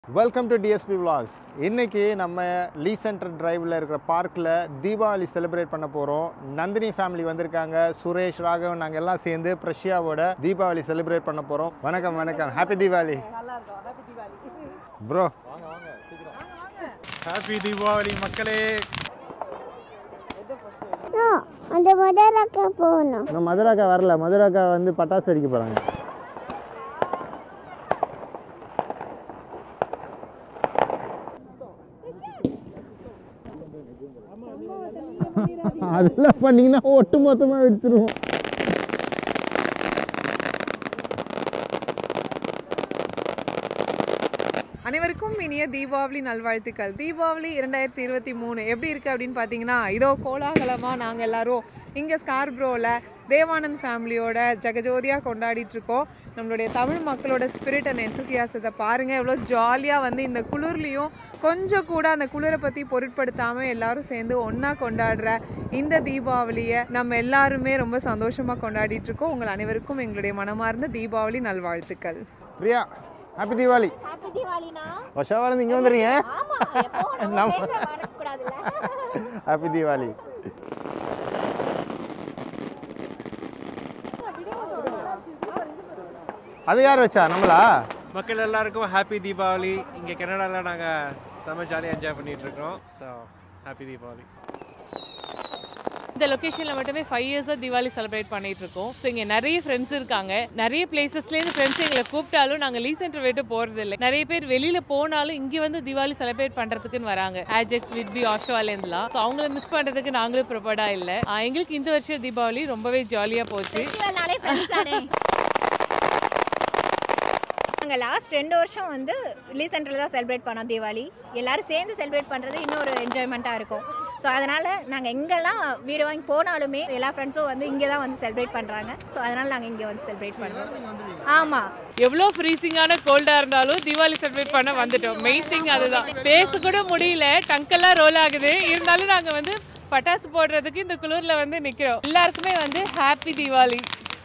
Welcome to DSP vlogs இன்னைக்கு நம்ம லீ centre டிரைவில் இருக்கிற பார்க்கில் தீபாவளி செலிப்ரேட் பண்ண போகிறோம் நந்தினி ஃபேமிலி வந்திருக்காங்க சுரேஷ் ராகவன் நாங்கள் எல்லாம் சேர்ந்து பிரஷ்யாவோட தீபாவளி செலிப்ரேட் பண்ண போகிறோம் வணக்கம் வணக்கம் ஹாப்பி தீபாவளி நல்லா இருக்கும் happy Deepavali bro happy Deepavali மக்களே அந்த முதலக்க போகணும் நம்ம மதுராக்கா வரல மதுராக்கா வந்து பட்டாசு வெடிக்க போகிறாங்க அதெல்லாம் பண்ணீங்கன்னா ஒட்டு மொத்தமாக வெடிச்சிருவோம் அனைவருக்கும் இனிய தீபாவளி நல்வாழ்த்துக்கள் தீபாவளி இரண்டாயிரத்தி இருபத்தி மூணு எப்படி இருக்குது அப்படின்னு பார்த்தீங்கன்னா இதோ கோலாகலமாக நாங்கள் எல்லாரும் இங்கே ஸ்கார்ப்ரோவில் தேவானந்த் ஃபேமிலியோட ஜெகஜோதியாக கொண்டாடிட்டு இருக்கோம் நம்மளுடைய தமிழ் மக்களோட ஸ்பிரிட் அண்ட் எந்தசியாசத்தை பாருங்கள் எவ்வளோ ஜாலியாக வந்து இந்த குளிர்லேயும் கொஞ்சம் கூட அந்த குளிரை பற்றி பொருட்படுத்தாமல் எல்லாரும் சேர்ந்து ஒன்றா கொண்டாடுற இந்த தீபாவளியை நம்ம எல்லாருமே ரொம்ப சந்தோஷமாக கொண்டாடிட்டு இருக்கோம் உங்கள் அனைவருக்கும் எங்களுடைய மனமார்ந்த தீபாவளி நல்வாழ்த்துக்கள் பிரியா ஹாப்பி தீபாவளி ஹாப்பி தீபாவளினா வருஷா வாழ்ந்து இங்கே வந்துடுறீங்க ஆமா எப்போ நம்ம நம்ம- பேச வரக்கூடாதுல்ல ஹாப்பி தீபாவளி அது யார் வச்சா நம்மளா மக்கள் எல்லாருக்கும் ஹாப்பி தீபாவளி இங்கே கனடாவில் நாங்கள் செம்ம ஜாலியாக என்ஜாய் பண்ணிட்டு இருக்கோம் ஸோ ஹாப்பி தீபாவளி இந்த லொக்கேஷனில் மட்டுமே ஃபைவ் இயர்ஸாக தீபாவளி செலிப்ரேட் பண்ணிட்டு இருக்கோம் ஸோ இங்கே நிறைய ஃப்ரெண்ட்ஸ் இருக்காங்க நிறைய பிளேசஸ்லேருந்து ஃப்ரெண்ட்ஸ் எங்களை கூப்பிட்டாலும் நாங்கள் லீ சென்டர் விட்டு போகிறது இல்லை நிறைய பேர் வெளியில் போனாலும் இங்கே வந்து தீபாவளி செலிப்ரேட் பண்ணுறதுக்குன்னு வராங்க ஆஜெக்ஸ் விட்பி ஆஷோவாலேருந்துலாம் ஸோ அவங்கள மிஸ் பண்ணுறதுக்கு நாங்களும் ப்ரிப்பேர்டாக இல்லை ஆஹ் எங்களுக்கு இந்த வருஷம் தீபாவளி ரொம்பவே ஜாலியாக போச்சு ஃபெஸ்டிவல்னாலே ஃப்ரெண்ட்ஸ் தானே நாங்கள் லாஸ்ட் ரெண்டு வருஷம் வந்து லீ சென்டரில் தான் செலிப்ரேட் பண்ணோம் தீபாவளி எல்லாரும் சேர்ந்து செலிப்ரேட் பண்ணுறது இன்னொரு என்ஜாய்மெண்ட்டாக இருக்கும் ஸோ அதனால் நாங்கள் எங்கெல்லாம் வீடு வாங்கி போனாலுமே எல்லா ஃப்ரெண்ட்ஸும் வந்து இங்கே தான் வந்து செலிப்ரேட் பண்ணுறாங்க ஸோ அதனால் நாங்கள் இங்கே வந்து செலிப்ரேட் பண்ணுறோம் ஆமாம் எவ்வளோ ஃப்ரீசிங்கான கோல்டாக இருந்தாலும் தீபாவளி செலிப்ரேட் பண்ண வந்துட்டோம் மெயின் திங் அதுதான் பேச கூட முடியல டங்கெல்லாம் ரோல் ஆகுது இருந்தாலும் நாங்கள் வந்து பட்டாசு போடுறதுக்கு இந்த குளிரில் வந்து நிற்கிறோம் எல்லாருக்குமே வந்து happy Deepavali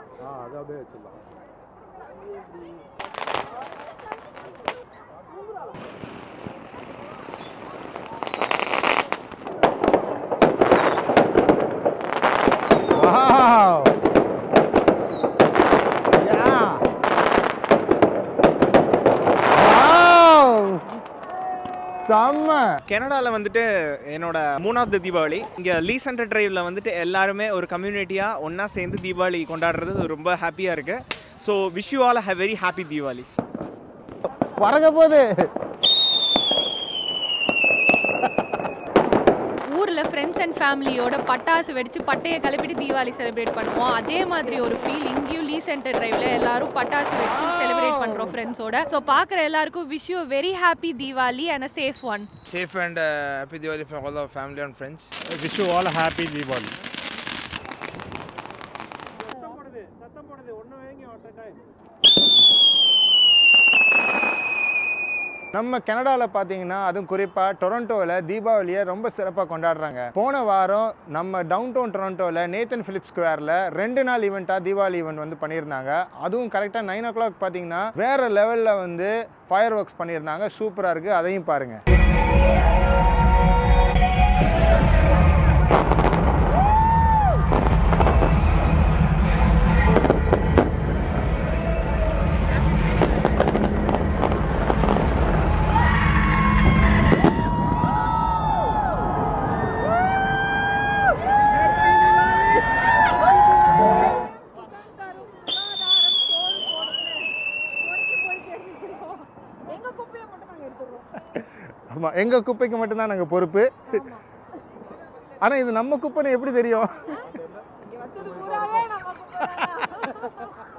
Wow! Yeah! Wow! செம்ம கனடாவில் வந்துட்டு என்னோட மூணாவது தீபாவளி இங்கே லீ சென்டர் டிரைவில் வந்துட்டு எல்லாருமே ஒரு கம்யூனிட்டியாக ஒன்றா சேர்ந்து தீபாவளி கொண்டாடுறது ரொம்ப ஹாப்பியாக இருக்குது so wish you all have very happy Deepavali பறக்க போகுது ஊரில் ஃப்ரெண்ட்ஸ் அண்ட் ஃபேமிலியோட பட்டாசு வெடிச்சு பட்டையை கிளப்பிட்டு தீபாவளி செலிப்ரேட் பண்ணுவோம் அதே மாதிரி ஒரு ஃபீல் இங்கேயும் லீ சென்டர் டிரைவ்ல எல்லாரும் பட்டாசு வெடிச்சு செலிப்ரேட் பண்றோம் ஃப்ரெண்ட்ஸோட ஸோ பார்க்குற எல்லாருக்கும் wish you very happy Deepavali and a safe one safe and uh, happy Diwali from all our family and friends. Wish you all happy Deepavali நம்ம கனடாவில் பார்த்தீங்கன்னா அதுவும் குறிப்பாக டொரண்டோவில் தீபாவளியை ரொம்ப சிறப்பாக கொண்டாடுறாங்க போன வாரம் நம்ம டவுன் டவுன் டொரண்டோவில் நேத்தன் ஃபிலிப் ஸ்கொயரில் ரெண்டு நாள் ஈவெண்ட்டாக தீபாவளி ஈவெண்ட் வந்து பண்ணியிருந்தாங்க அதுவும் கரெக்டாக நைன் ஓ கிளாக் பார்த்தீங்கன்னா வேறு லெவலில் வந்து ஃபயர் ஒர்க்ஸ் பண்ணியிருந்தாங்க சூப்பராக இருக்குது அதையும் பாருங்கள் எங்க குப்பையை மட்டும் நாங்க எடுத்துடுறோம் ஆமாம் எங்கள் குப்பைக்கு மட்டும்தான் நாங்கள் பொறுப்பு ஆனால் இது நம்ம குப்பைன்னு எப்படி தெரியும் இங்க வச்சது பூராவே நம்ம குப்பை தான்.